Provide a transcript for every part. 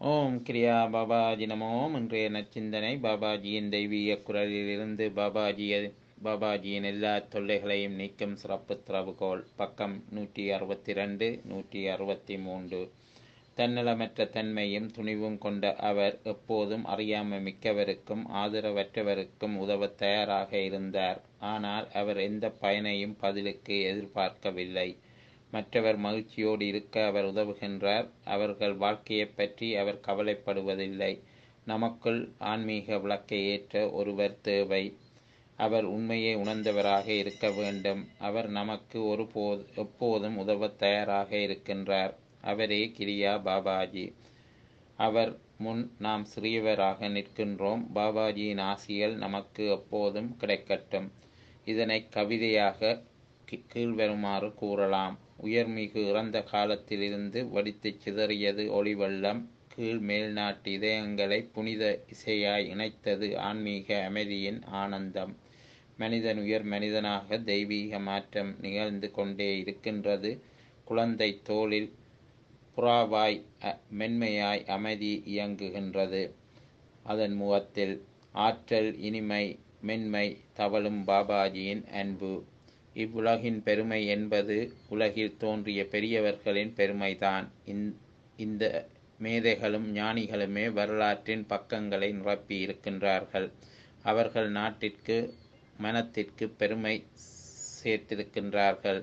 ஓம் கிரியா பாபாஜி நமோ இன்றைய நச்சிந்தனை பாபாஜியின் தெய்வீக குரலிலிருந்து பாபாஜிய பாபாஜியின் எல்லா தொல்லைகளையும் நீக்கும் சிறப்பு திறவுகோல் பக்கம் நூற்றி அறுபத்தி ரெண்டு நூற்றி அறுபத்தி மூன்று தன்னலமற்ற தன்மையும் துணிவும் கொண்ட அவர் எப்போதும் அறியாமை மிக்கவருக்கும் ஆதரவற்றவருக்கும் உதவ தயாராக இருந்தார் ஆனால் அவர் எந்த பயனையும் பதிலுக்கு எதிர்பார்க்கவில்லை மற்றவர் மகிழ்ச்சியோடு இருக்க அவர் உதவுகின்றார் அவர்கள் வாழ்க்கையைப் பற்றி அவர் கவலைப்படுவதில்லை நமக்குள் ஆன்மீக விளக்கை ஏற்ற ஒருவர் தேவை அவர் உண்மையை உணர்ந்தவராக இருக்க வேண்டும் அவர் நமக்கு ஒருபோது எப்போதும் உதவ தயாராக இருக்கின்றார் அவரே கிரியா பாபாஜி அவர் முன் நாம் சிறியவராக நிற்கின்றோம் பாபாஜியின் ஆசிகள் நமக்கு எப்போதும் கிடைக்கட்டும் இதனை கவிதையாக கீழ்வருமாறு கூறலாம் உயர்மிகு இறந்த காலத்திலிருந்து வடித்து சிதறியது ஒளிவெள்ளம் கீழ் மேல்நாட்டு இதயங்களை புனித இசையாய் இணைத்தது ஆன்மீக அமைதியின் ஆனந்தம் மனிதன் உயர் மனிதனாக தெய்வீக மாற்றம் நிகழ்ந்து கொண்டே இருக்கின்றது குழந்தை தோளில் புறாவாய் மென்மையாய் அமைதி இயங்குகின்றது அதன் முகத்தில் ஆற்றல் இனிமை மென்மை தவழும் பாபாஜியின் அன்பு இவ்வுலகின் பெருமை என்பது உலகில் தோன்றிய பெரியவர்களின் பெருமைதான் இந்த மேதைகளும் ஞானிகளுமே வரலாற்றின் பக்கங்களை நிரப்பி இருக்கின்றார்கள் அவர்கள் நாட்டிற்கு மனத்திற்கு பெருமை சேர்த்திருக்கின்றார்கள்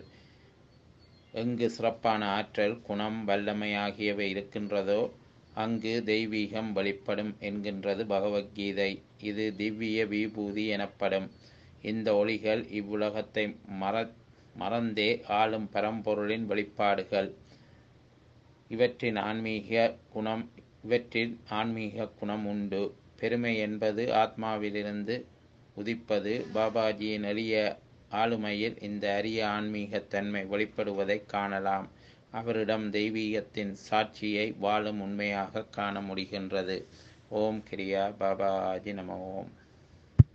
எங்கு சிறப்பான ஆற்றல் குணம் வல்லமை ஆகியவை இருக்கின்றதோ அங்கு தெய்வீகம் வெளிப்படும் என்கின்றது பகவத்கீதை இது திவ்ய விபூதி எனப்படும் இந்த ஒளிகள் இவ்வுலகத்தை மற மறந்தே ஆளும் பரம்பொருளின் வெளிப்பாடுகள் இவற்றின் ஆன்மீக குணம் இவற்றில் ஆன்மீக குணம் உண்டு பெருமை என்பது ஆத்மாவிலிருந்து உதிப்பது பாபாஜியின் எளிய ஆளுமையில் இந்த அரிய ஆன்மீக தன்மை வெளிப்படுவதை காணலாம் அவரிடம் தெய்வீகத்தின் சாட்சியை வாழும் உண்மையாக காண முடிகின்றது ஓம் கிரியா பாபாஜி நம ஓம்